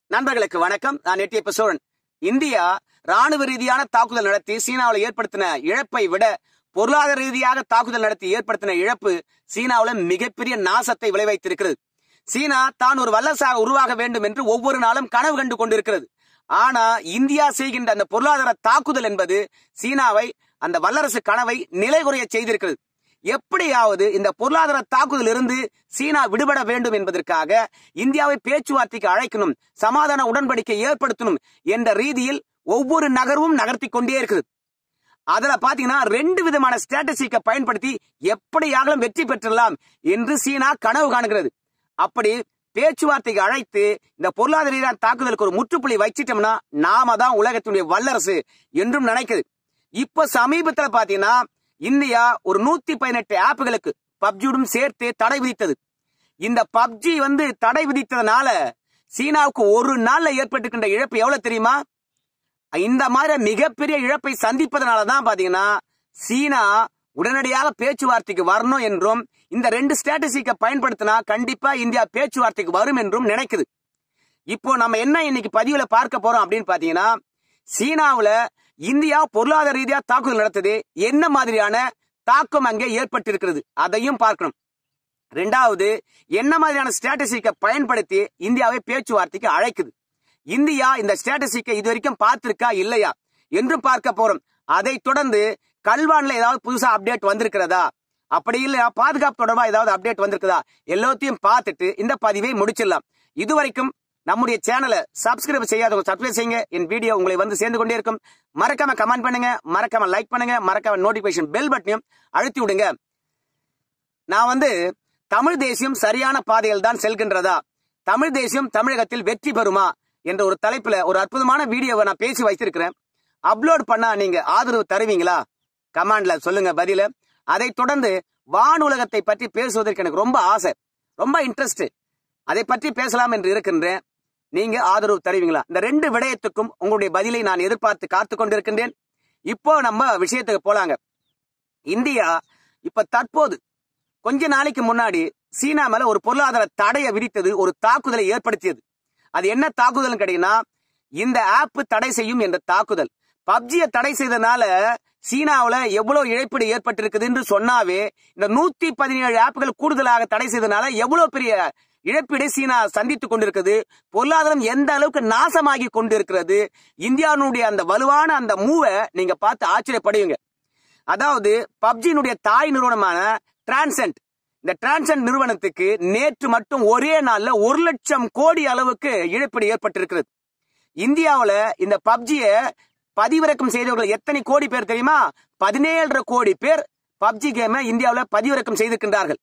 நண்பர்களுக்கு வணக்கம் நான் எட்டியப்ப சோழன் இந்தியா ராணுவ ரீதியான தாக்குதல் நடத்தி சீனாவில் ஏற்படுத்தின இழப்பை விட பொருளாதார ரீதியாக தாக்குதல் நடத்தி ஏற்படுத்தின இழப்பு சீனாவில் மிகப்பெரிய நாசத்தை விளைவித்திருக்கிறது சீனா தான் ஒரு வல்லரசாக உருவாக வேண்டும் என்று ஒவ்வொரு நாளும் கனவு கண்டு கொண்டிருக்கிறது ஆனா இந்தியா செய்கின்ற அந்த பொருளாதார தாக்குதல் என்பது சீனாவை அந்த வல்லரசு கனவை நிலைகுறைய செய்திருக்கிறது எப்படியாவது இந்த பொருளாதார தாக்குதல் இருந்து சீனா விடுபட வேண்டும் என்பதற்காக இந்தியாவை பேச்சுவார்த்தைக்கு அழைக்கணும் சமாதான உடன்படிக்கை ஏற்படுத்தணும் என்ற ரீதியில் ஒவ்வொரு நகர்வும் நகர்த்தி கொண்டே இருக்குது அதுல பாத்தீங்கன்னா ரெண்டு விதமான ஸ்ட்ராட்டஜிக்கை பயன்படுத்தி எப்படியாகலும் வெற்றி பெற்றலாம் என்று சீனா கனவு காணுகிறது அப்படி பேச்சுவார்த்தைக்கு அழைத்து இந்த பொருளாதார ரீதியான தாக்குதலுக்கு ஒரு முற்றுப்புள்ளி வச்சிட்டோம்னா நாம தான் உலகத்தினுடைய வல்லரசு என்றும் நினைக்குது இப்ப சமீபத்துல பாத்தீங்கன்னா இந்தியா ஒரு நூத்தி பதினெட்டு ஆப்புகளுக்கு பப்ஜியுடன் சேர்த்து தடை விதித்தது இந்த பப்ஜி வந்து தடை விதித்ததுனால சீனாவுக்கு ஒரு நாள்ல ஏற்பட்டிருக்கின்ற இழப்பு எவ்வளவு தெரியுமா இந்த மாதிரி மிகப்பெரிய இழப்பை சந்திப்பதனால தான் பாத்தீங்கன்னா சீனா உடனடியாக பேச்சுவார்த்தைக்கு வரணும் என்றும் இந்த ரெண்டு ஸ்ட்ராட்டஜிக்கை பயன்படுத்தினா கண்டிப்பா இந்தியா பேச்சுவார்த்தைக்கு வரும் என்றும் நினைக்குது இப்போ நம்ம என்ன இன்னைக்கு பதிவுல பார்க்க போறோம் அப்படின்னு பாத்தீங்கன்னா சீனாவுல இந்தியா பொருளாதார ரீதியா தாக்குதல் நடத்தது என்ன மாதிரியான தாக்கம் அங்கே ஏற்பட்டிருக்கிறது அதையும் பார்க்கணும் ரெண்டாவது என்ன மாதிரியான ஸ்ட்ராட்டஜிக்கை பயன்படுத்தி இந்தியாவை பேச்சுவார்த்தைக்கு அழைக்குது இந்தியா இந்த ஸ்ட்ராட்டஜிக்கை இது வரைக்கும் பார்த்திருக்கா இல்லையா என்றும் பார்க்க போறோம் அதை தொடர்ந்து கல்வான்ல ஏதாவது புதுசா அப்டேட் வந்திருக்கிறதா அப்படி இல்ல பாதுகாப்பு தொடர்பா ஏதாவது அப்டேட் வந்திருக்குதா எல்லாத்தையும் பார்த்துட்டு இந்த பதிவை முடிச்சிடலாம் இதுவரைக்கும் நம்முடைய சேனலை சப்ஸ்கிரைப் செய்யாதவங்க சப்ஸ்கிரைப் செய்யுங்க என் வீடியோ உங்களை வந்து சேர்ந்து கொண்டே இருக்கும் மறக்காம கமெண்ட் பண்ணுங்க மறக்காம லைக் பண்ணுங்க மறக்காம நோட்டிபிகேஷன் பெல் பட்டனையும் அழுத்தி விடுங்க நான் வந்து தமிழ் தேசியம் சரியான பாதையில் தான் செல்கின்றதா தமிழ் தேசியம் தமிழகத்தில் வெற்றி பெறுமா என்ற ஒரு தலைப்புல ஒரு அற்புதமான வீடியோவை நான் பேசி வைத்திருக்கிறேன் அப்லோட் பண்ணா நீங்க ஆதரவு தருவீங்களா கமாண்ட்ல சொல்லுங்க பதில அதை தொடர்ந்து வானுலகத்தை பற்றி பேசுவதற்கு எனக்கு ரொம்ப ஆசை ரொம்ப இன்ட்ரெஸ்ட் அதை பற்றி பேசலாம் என்று இருக்கின்றேன் நீங்க ஆதரவு தருவீங்களா இந்த ரெண்டு விடயத்துக்கும் உங்களுடைய பதிலை நான் எதிர்பார்த்து காத்து கொண்டிருக்கின்றேன் இப்போ நம்ம விஷயத்துக்கு போலாங்க இந்தியா இப்ப தற்போது கொஞ்ச நாளைக்கு முன்னாடி சீனா மேல ஒரு பொருளாதார தடையை விதித்தது ஒரு தாக்குதலை ஏற்படுத்தியது அது என்ன தாக்குதல் கேட்டீங்கன்னா இந்த ஆப் தடை செய்யும் என்ற தாக்குதல் பப்ஜியை தடை செய்தனால சீனாவுல எவ்வளவு இழப்பீடு ஏற்பட்டிருக்குது என்று சொன்னாவே இந்த நூத்தி பதினேழு ஆப்புகள் கூடுதலாக தடை செய்தனால எவ்வளவு பெரிய இழப்பீடு சீனா சந்தித்துக் கொண்டிருக்கிறது பொருளாதாரம் எந்த அளவுக்கு நாசமாகி கொண்டிருக்கிறது இந்தியாவுடைய அந்த வலுவான அந்த மூவை நீங்க பார்த்து ஆச்சரியப்படுவீங்க அதாவது பப்ஜியினுடைய தாய் நிறுவனமான டிரான்சென்ட் இந்த டிரான்சென்ட் நிறுவனத்துக்கு நேற்று மட்டும் ஒரே நாள்ல ஒரு லட்சம் கோடி அளவுக்கு இழப்பீடு ஏற்பட்டிருக்கிறது இந்தியாவுல இந்த பப்ஜியை பதிவிறக்கம் செய்தவர்கள் எத்தனை கோடி பேர் தெரியுமா பதினேழரை கோடி பேர் பப்ஜி கேமை இந்தியாவில் பதிவிறக்கம் செய்திருக்கின்றார்கள்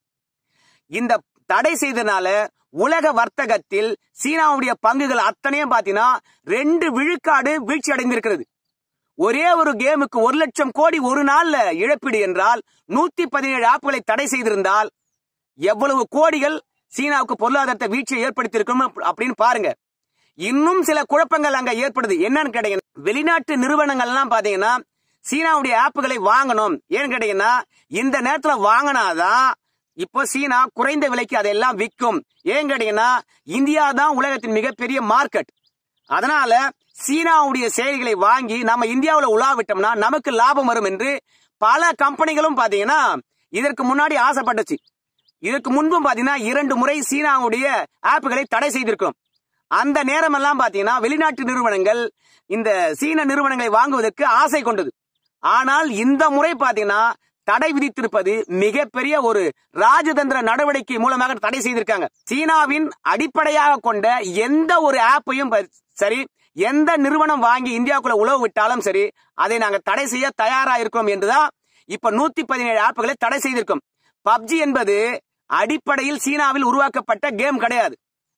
இந்த தடை செய்தனால உலக வர்த்தகத்தில் சீனாவுடைய பங்குகள் அத்தனையும் பாத்தீங்கன்னா ரெண்டு விழுக்காடு வீழ்ச்சி அடைந்திருக்கிறது ஒரே ஒரு கேமுக்கு ஒரு லட்சம் கோடி ஒரு நாள்ல இழப்பீடு என்றால் நூத்தி பதினேழு ஆப்புகளை தடை செய்திருந்தால் எவ்வளவு கோடிகள் சீனாவுக்கு பொருளாதாரத்தை வீழ்ச்சியை ஏற்படுத்தியிருக்கும் அப்படின்னு பாருங்க இன்னும் சில குழப்பங்கள் அங்க ஏற்படுது என்னன்னு கேட்டீங்கன்னா வெளிநாட்டு நிறுவனங்கள் எல்லாம் பாத்தீங்கன்னா சீனாவுடைய ஆப்புகளை வாங்கணும் ஏன்னு கேட்டீங்கன்னா இந்த நேரத்துல வாங்கினாதான் இப்போ சீனா குறைந்த விலைக்கு அதெல்லாம் விற்கும் ஏன் கேட்டீங்கன்னா இந்தியா தான் உலகத்தின் மிகப்பெரிய மார்க்கெட் அதனால சீனாவுடைய செயலிகளை வாங்கி நம்ம இந்தியாவில் உலாவிட்டோம்னா நமக்கு லாபம் வரும் என்று பல கம்பெனிகளும் பாத்தீங்கன்னா இதற்கு முன்னாடி ஆசைப்பட்டுச்சு இதற்கு முன்பும் பாத்தீங்கன்னா இரண்டு முறை சீனாவுடைய ஆப்புகளை தடை செய்திருக்கிறோம் அந்த நேரம் எல்லாம் பாத்தீங்கன்னா வெளிநாட்டு நிறுவனங்கள் இந்த சீன நிறுவனங்களை வாங்குவதற்கு ஆசை கொண்டது ஆனால் இந்த முறை பாத்தீங்கன்னா தடை விதித்திருப்பது மிகப்பெரிய ஒரு ராஜதந்திர நடவடிக்கை மூலமாக தடை செய்திருக்காங்க சீனாவின் அடிப்படையாக கொண்ட எந்த ஒரு ஆப்பையும் சரி எந்த நிறுவனம் வாங்கி இந்தியாவுக்குள்ள உழவு விட்டாலும் சரி அதை நாங்க தடை செய்ய தயாரா இருக்கிறோம் என்றுதான் இப்ப நூத்தி பதினேழு ஆப்புகளை தடை செய்திருக்கோம் பப்ஜி என்பது அடிப்படையில் சீனாவில் உருவாக்கப்பட்ட கேம் கிடையாது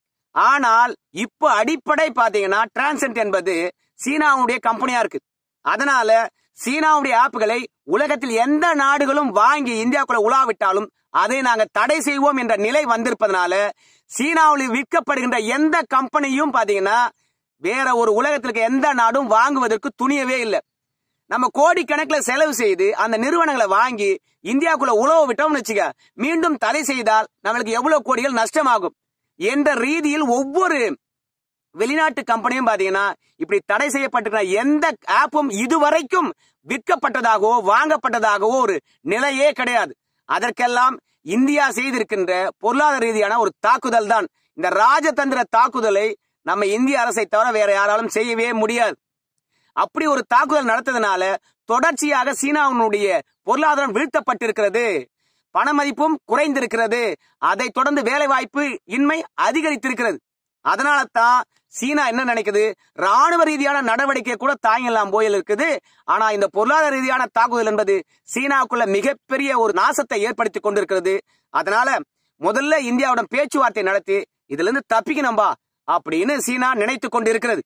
ஆனால் இப்போ அடிப்படை பாத்தீங்கன்னா டிரான்சென்ட் என்பது சீனாவுடைய கம்பெனியா இருக்கு அதனால சீனாவுடைய ஆப்புகளை உலகத்தில் எந்த நாடுகளும் வாங்கி இந்தியாவுக்குள்ள உலாவிட்டாலும் அதை நாங்க தடை செய்வோம் என்ற நிலை வந்திருப்பதனால சீனாவில் விற்கப்படுகின்ற எந்த கம்பெனியும் பாத்தீங்கன்னா வேற ஒரு உலகத்தில் இருக்க எந்த நாடும் வாங்குவதற்கு துணியவே இல்லை நம்ம கோடிக்கணக்கில் செலவு செய்து அந்த நிறுவனங்களை வாங்கி இந்தியாவுக்குள்ள உழவு விட்டோம்னு வச்சுக்க மீண்டும் தடை செய்தால் நம்மளுக்கு எவ்வளவு கோடிகள் நஷ்டமாகும் என்ற ரீதியில் ஒவ்வொரு வெளிநாட்டு கம்பெனியும் பாத்தீங்கன்னா இப்படி தடை செய்யப்பட்டிருக்கிற எந்த ஆப்பும் இதுவரைக்கும் விற்கப்பட்டதாகவோ வாங்கப்பட்டதாகவோ ஒரு நிலையே கிடையாது அதற்கெல்லாம் இந்தியா செய்திருக்கின்ற பொருளாதார ரீதியான ஒரு தாக்குதல் தான் இந்த ராஜதந்திர தாக்குதலை நம்ம இந்திய அரசை தவிர வேற யாராலும் செய்யவே முடியாது அப்படி ஒரு தாக்குதல் நடத்ததுனால தொடர்ச்சியாக சீனாவினுடைய பொருளாதாரம் வீழ்த்தப்பட்டிருக்கிறது பண மதிப்பும் குறைந்திருக்கிறது அதை தொடர்ந்து வேலை வாய்ப்பு இன்மை அதிகரித்திருக்கிறது அதனால தான் சீனா என்ன நினைக்குது ராணுவ ரீதியான நடவடிக்கை கூட தாங்கலாம் போயில் இருக்குது ஆனா இந்த பொருளாதார ரீதியான தாக்குதல் என்பது சீனாவுக்குள்ள மிகப்பெரிய ஒரு நாசத்தை ஏற்படுத்தி கொண்டிருக்கிறது அதனால முதல்ல இந்தியாவுடன் பேச்சுவார்த்தை நடத்தி இதுல இருந்து தப்பிக்கணும்பா அப்படின்னு சீனா நினைத்து கொண்டிருக்கிறது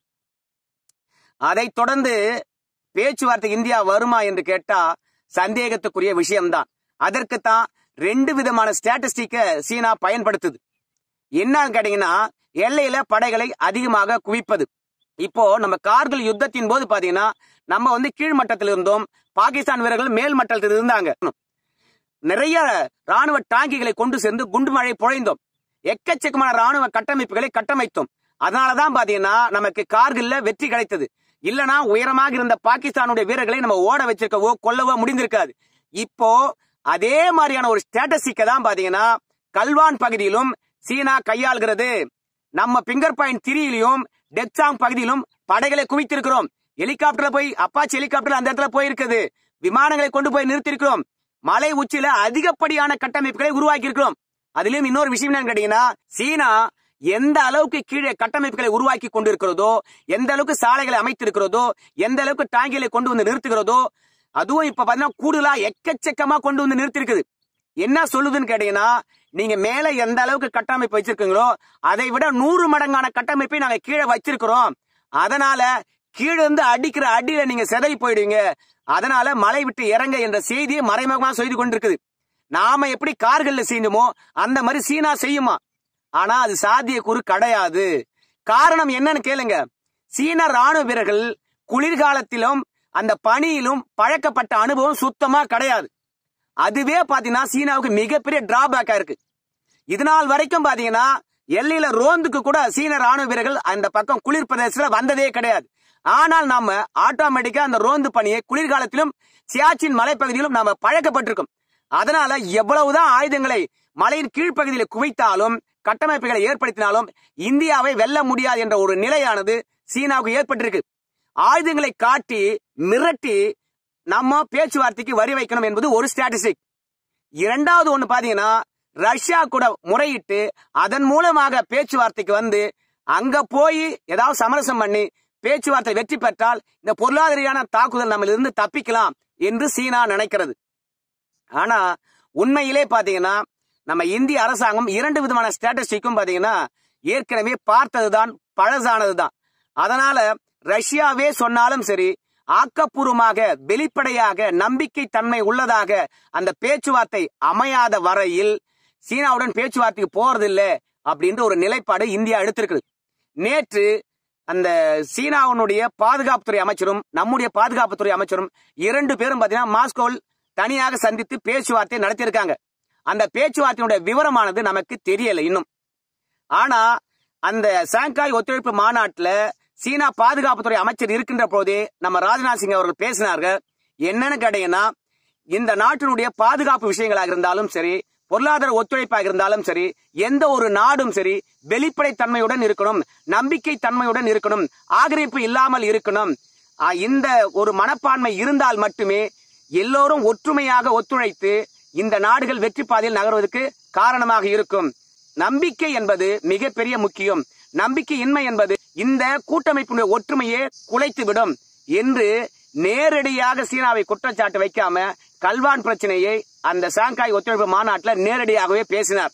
அதை தொடர்ந்து பேச்சுவார்த்தை இந்தியா வருமா என்று கேட்டா சந்தேகத்துக்குரிய விஷயம்தான் அதற்குத்தான் ரெண்டு விதமான ஸ்டாட்டிஸ்டிக்க சீனா பயன்படுத்துது என்னன்னு கேட்டீங்கன்னா எல்லையில படைகளை அதிகமாக குவிப்பது இப்போ நம்ம கார்கில் யுத்தத்தின் போது பாத்தீங்கன்னா நம்ம வந்து கீழ்மட்டத்தில் இருந்தோம் பாகிஸ்தான் வீரர்கள் மேல் மட்டத்தில் இருந்தாங்க நிறைய ராணுவ டாங்கிகளை கொண்டு சேர்ந்து குண்டு மழை பொழைந்தோம் எக்கச்சக்கமான ராணுவ கட்டமைப்புகளை கட்டமைத்தோம் அதனாலதான் பாத்தீங்கன்னா நமக்கு கார்கில்ல வெற்றி கிடைத்தது இல்லனா உயரமாக இருந்த பாகிஸ்தானுடைய வீரர்களை நம்ம ஓட வச்சிருக்கவோ கொல்லவோ முடிந்திருக்காது இப்போ அதே மாதிரியான ஒரு ஸ்டேட்டஸிக்க தான் பாத்தீங்கன்னா கல்வான் பகுதியிலும் சீனா கையாளுகிறது நம்ம பிங்கர் பாயிண்ட் திரியிலையும் டெக்சாங் பகுதியிலும் படைகளை குவித்திருக்கிறோம் ஹெலிகாப்டர்ல போய் அப்பாச்சி ஹெலிகாப்டர் அந்த இடத்துல போயிருக்குது விமானங்களை கொண்டு போய் நிறுத்திருக்கிறோம் மலை உச்சியில அதிகப்படியான கட்டமைப்புகளை உருவாக்கி இருக்கிறோம் அதிலும் இன்னொரு விஷயம் என்னன்னு கேட்டீங்கன்னா சீனா எந்த அளவுக்கு கீழே கட்டமைப்புகளை உருவாக்கி கொண்டிருக்கிறதோ எந்த அளவுக்கு சாலைகளை அமைத்திருக்கிறதோ எந்த அளவுக்கு டாங்கிகளை கொண்டு வந்து நிறுத்துகிறதோ அதுவும் இப்ப பாத்தீங்கன்னா கூடுதலா எக்கச்சக்கமா கொண்டு வந்து நிறுத்திருக்குது என்ன சொல்லுதுன்னு கேட்டீங்கன்னா நீங்க மேல எந்த அளவுக்கு கட்டமைப்பு வச்சிருக்கீங்களோ அதை விட நூறு மடங்கான கட்டமைப்பை நாங்க கீழே வச்சிருக்கிறோம் அதனால கீழே இருந்து அடிக்கிற அடியில நீங்க செதறி போயிடுவீங்க அதனால மலை விட்டு இறங்க என்ற செய்தியை மறைமுகமா செய்து கொண்டிருக்குது நாம எப்படி கார்கள்ல செய்யணுமோ அந்த மாதிரி சீனா செய்யுமா ஆனா அது சாத்தியக்கூறு கிடையாது காரணம் என்னன்னு கேளுங்க சீன ராணுவ வீரர்கள் குளிர்காலத்திலும் அந்த பனியிலும் பழக்கப்பட்ட அனுபவம் சுத்தமா கிடையாது அதுவே பாத்தீங்கன்னா சீனாவுக்கு மிகப்பெரிய டிராபேக்கா இருக்கு இதனால் வரைக்கும் பாத்தீங்கன்னா எல்லையில ரோந்துக்கு கூட சீன ராணுவ வீரர்கள் அந்த பக்கம் குளிர் பிரதேசத்துல வந்ததே கிடையாது ஆனால் நாம ஆட்டோமேட்டிக்கா அந்த ரோந்து பணியை குளிர்காலத்திலும் சியாச்சின் மலைப்பகுதியிலும் நாம பழக்கப்பட்டிருக்கோம் அதனால எவ்வளவுதான் ஆயுதங்களை மலையின் கீழ்ப்பகுதியில குவித்தாலும் கட்டமைப்புகளை ஏற்படுத்தினாலும் இந்தியாவை வெல்ல முடியாது என்ற ஒரு நிலையானது சீனாவுக்கு ஏற்பட்டிருக்கு ஆயுதங்களை காட்டி மிரட்டி நம்ம பேச்சுவார்த்தைக்கு வரி வைக்கணும் என்பது ஒரு ஸ்டாட்டிஸ்டிக் இரண்டாவது ஒண்ணு பாத்தீங்கன்னா ரஷ்யா கூட முறையிட்டு அதன் மூலமாக பேச்சுவார்த்தைக்கு வந்து அங்க போய் ஏதாவது சமரசம் பண்ணி பேச்சுவார்த்தை வெற்றி பெற்றால் இந்த பொருளாதார ரீதியான தாக்குதல் நம்மளிருந்து தப்பிக்கலாம் என்று சீனா நினைக்கிறது ஆனா உண்மையிலே பாத்தீங்கன்னா நம்ம இந்திய அரசாங்கம் இரண்டு விதமான ஸ்டாட்டிஸ்டிக்கும் பாத்தீங்கன்னா ஏற்கனவே பார்த்ததுதான் பழசானதுதான் அதனால ரஷ்யாவே சொன்னாலும் சரி ஆக்கப்பூர்வமாக வெளிப்படையாக நம்பிக்கை தன்மை உள்ளதாக அந்த பேச்சுவார்த்தை அமையாத வரையில் சீனாவுடன் பேச்சுவார்த்தைக்கு போறதில்ல அப்படின்ற ஒரு நிலைப்பாடு இந்தியா எடுத்திருக்குது நேற்று அந்த சீனாவினுடைய பாதுகாப்புத்துறை அமைச்சரும் நம்முடைய பாதுகாப்புத்துறை அமைச்சரும் இரண்டு பேரும் பாத்தீங்கன்னா மாஸ்கோவில் தனியாக சந்தித்து பேச்சுவார்த்தை நடத்தியிருக்காங்க அந்த பேச்சுவார்த்தையினுடைய விவரமானது நமக்கு தெரியல இன்னும் ஆனா அந்த சாங்காய் ஒத்துழைப்பு மாநாட்டுல சீனா பாதுகாப்புத்துறை அமைச்சர் இருக்கின்ற போதே நம்ம ராஜ்நாத் சிங் அவர்கள் பேசினார்கள் என்னன்னு கேட்டீங்கன்னா இந்த நாட்டினுடைய பாதுகாப்பு விஷயங்களாக இருந்தாலும் சரி பொருளாதார ஒத்துழைப்பாக இருந்தாலும் சரி எந்த ஒரு நாடும் சரி வெளிப்படை தன்மையுடன் இருக்கணும் நம்பிக்கை தன்மையுடன் இருக்கணும் ஆக்கிரமிப்பு இல்லாமல் இருக்கணும் ஆ, இந்த ஒரு மனப்பான்மை இருந்தால் மட்டுமே எல்லோரும் ஒற்றுமையாக ஒத்துழைத்து இந்த நாடுகள் வெற்றி பாதையில் நகர்வதற்கு காரணமாக இருக்கும் நம்பிக்கை என்பது மிகப்பெரிய முக்கியம் நம்பிக்கை இன்மை என்பது இந்த கூட்டமைப்பினுடைய ஒற்றுமையே குலைத்து விடும் என்று நேரடியாக சீனாவை குற்றச்சாட்டு வைக்காம கல்வான் பிரச்சனையை அந்த சாங்காய் ஒத்துழைப்பு மாநாட்டில் நேரடியாகவே பேசினார்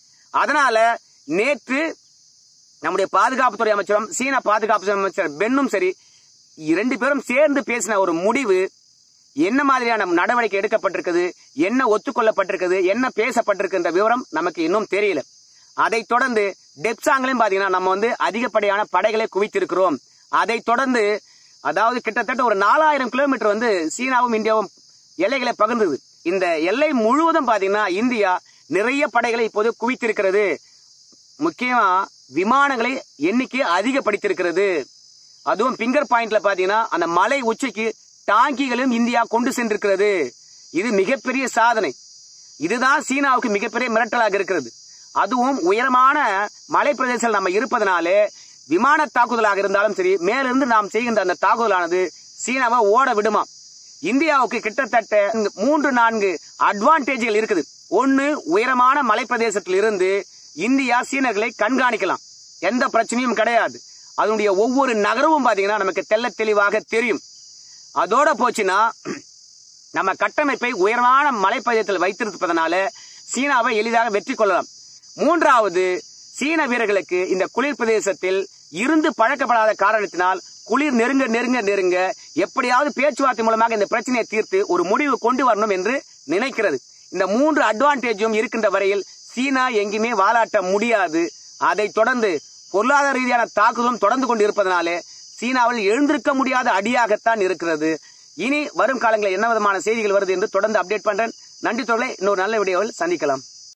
அதனால நேற்று நம்முடைய பாதுகாப்புத்துறை அமைச்சரும் சீன பாதுகாப்பு அமைச்சர் பென்னும் சரி இரண்டு பேரும் சேர்ந்து பேசின ஒரு முடிவு என்ன மாதிரியான நடவடிக்கை எடுக்கப்பட்டிருக்குது என்ன ஒத்துக்கொள்ளப்பட்டிருக்குது என்ன பேசப்பட்டிருக்குன்ற விவரம் நமக்கு இன்னும் தெரியல அதைத் தொடர்ந்து டெப்சாங்லையும் பாத்தீங்கன்னா நம்ம வந்து அதிகப்படியான படைகளை குவித்திருக்கிறோம் அதைத் தொடர்ந்து அதாவது கிட்டத்தட்ட ஒரு நாலாயிரம் கிலோமீட்டர் வந்து சீனாவும் இந்தியாவும் எல்லைகளை பகிர்ந்தது இந்த எல்லை முழுவதும் பாத்தீங்கன்னா இந்தியா நிறைய படைகளை இப்போது குவித்திருக்கிறது முக்கியமா விமானங்களை எண்ணிக்கை அதிகப்படுத்தியிருக்கிறது அதுவும் பிங்கர் பாயிண்ட்ல பாத்தீங்கன்னா அந்த மலை உச்சிக்கு டாங்கிகளும் இந்தியா கொண்டு சென்றிருக்கிறது இது மிகப்பெரிய சாதனை இதுதான் சீனாவுக்கு மிகப்பெரிய மிரட்டலாக இருக்கிறது அதுவும் உயரமான மலை பிரதேசத்தில் நம்ம இருப்பதனாலே விமான தாக்குதலாக இருந்தாலும் சரி மேலிருந்து நாம் செய்கின்ற அந்த தாக்குதலானது சீனாவை ஓட விடுமா இந்தியாவுக்கு கிட்டத்தட்ட மூன்று நான்கு அட்வான்டேஜ்கள் இருக்குது ஒன்னு உயரமான மலை பிரதேசத்தில் இருந்து இந்தியா சீனர்களை கண்காணிக்கலாம் எந்த பிரச்சனையும் கிடையாது அதனுடைய ஒவ்வொரு நகரமும் பாத்தீங்கன்னா நமக்கு தெள்ள தெளிவாக தெரியும் அதோட போச்சுன்னா நம்ம கட்டமைப்பை உயரமான மலைப்பகுதியத்தில் வைத்திருப்பதனால சீனாவை எளிதாக வெற்றி கொள்ளலாம் மூன்றாவது சீன வீரர்களுக்கு இந்த குளிர் பிரதேசத்தில் இருந்து பழக்கப்படாத காரணத்தினால் குளிர் நெருங்க நெருங்க நெருங்க எப்படியாவது பேச்சுவார்த்தை மூலமாக இந்த பிரச்சனையை தீர்த்து ஒரு முடிவு கொண்டு வரணும் என்று நினைக்கிறது இந்த மூன்று அட்வான்டேஜும் இருக்கின்ற வரையில் சீனா எங்கேயுமே வாலாட்ட முடியாது அதை தொடர்ந்து பொருளாதார ரீதியான தாக்குதலும் தொடர்ந்து கொண்டு இருப்பதனாலே சீனாவில் எழுந்திருக்க முடியாத அடியாகத்தான் இருக்கிறது இனி வரும் காலங்களில் என்ன விதமான செய்திகள் வருது என்று தொடர்ந்து அப்டேட் பண்றேன் நன்றி தொடர்களை இன்னொரு நல்ல வீடியோவில் சந்திக்கலாம்